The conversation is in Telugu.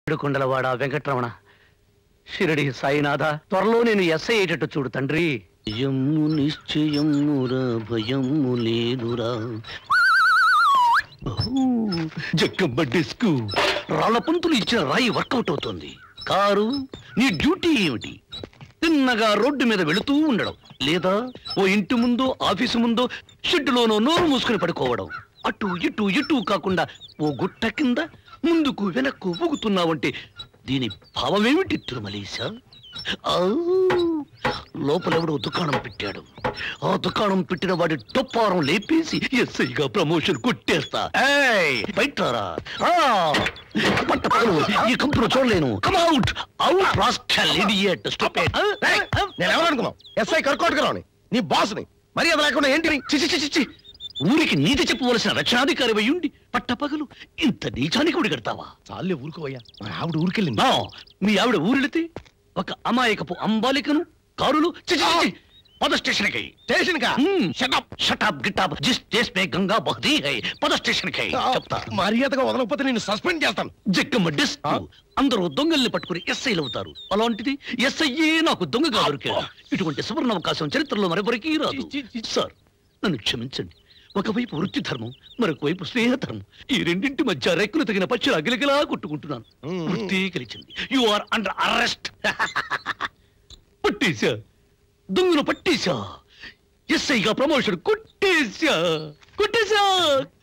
ఏడుకొండలవాడ వెంకట్రమణ షిరడి సాయినాథ త్వరలో నేను ఎస్ఐ అయ్యేటట్టు చూడు తండ్రి యమ్ము నిశ్చయమురా భయము లేదురా జక్కమ్మ డిస్కు రాళ్ల పంతులు ఇచ్చిన రాయి వర్కౌట్ అవుతోంది కారు నీ డ్యూటీ ఏమిటి తిన్నగా రోడ్డు మీద వెళుతూ ఉండడం లేదా ఓ ఇంటి ముందు ఆఫీసు ముందు షెడ్డులోనో నోరు మూసుకుని పడుకోవడం అటు ఇటు ఇటు కాకుండా ఓ గుట్ట కింద ముందుకు వెనక్కు ఊగుతున్నావంటే దీని భావమేమిటి తిరుమలేశ లోపలెవడో దుకాణం పెట్టాడు ఆ దుకాణం పెట్టిన వాడి టొప్పారం లేపేసి ఎస్ఐగా ప్రమోషన్ కొట్టేస్తా ఏయ్, బయటరా ఆ, పట్ట పగలు ఈ కంపెనీ చూడలేను come out out rascal idiot stupid ఏయ్, నేను ఎవరనుకున్నావు ఎస్ఐ కర్కోటకరావుని నీ బాస్ని మరి అది లేకుండా ఏంటి చి చి, చి, చి, చి. ఊరికి నీతి చెప్పవలసిన రక్షణాధికారి అయ్యుండి పట్టపగలు ఇంత నీచానికి ఉడిగడతావా చాలే ఊరుకోవయ్యా మరి ఆవిడ ఊరికెళ్ళింది నా మీ ఆవిడ ఊరెళితే ఒక అమాయకపు అంబాలికను కారులు చి, చి, చి, చి. పద స్టేషన్ కై స్టేషన్ కా షటప్ షటప్ గిటప్ జిస్ దేశ్ మే గంగా బహదీ హై పద స్టేషన్ కై చెప్తా మర్యాదగా వదలకపోతే నేను సస్పెండ్ చేస్తాను జక్కమ్మ డిస్క్ ఆ? అందరూ దొంగల్ని పట్టుకుని ఎస్ఐలు అవుతారు అలాంటిది ఎస్ఐయే నాకు దొంగగా దొరికాడు ఇటువంటి సువర్ణ అవకాశం చరిత్రలో మరెవరికీ రాదు చి, చి, చి. సార్ నన్ను క్షమించండి ఒకవైపు వృత్తి ధర్మం మరొక వైపు స్నేహ ధర్మం ఈ రెండింటి మధ్య రెక్కులు తగిన పచ్చి అగిలగిలా కొట్టుకుంటున్నాను మ్మ్. వృత్తి గెలిచింది యు ఆర్ అండర్ అరెస్ట్ పట్టేశా దొంగను పట్టేశా ఎస్ఐగా ప్రమోషన్ కొట్టేశా కొట్టేశా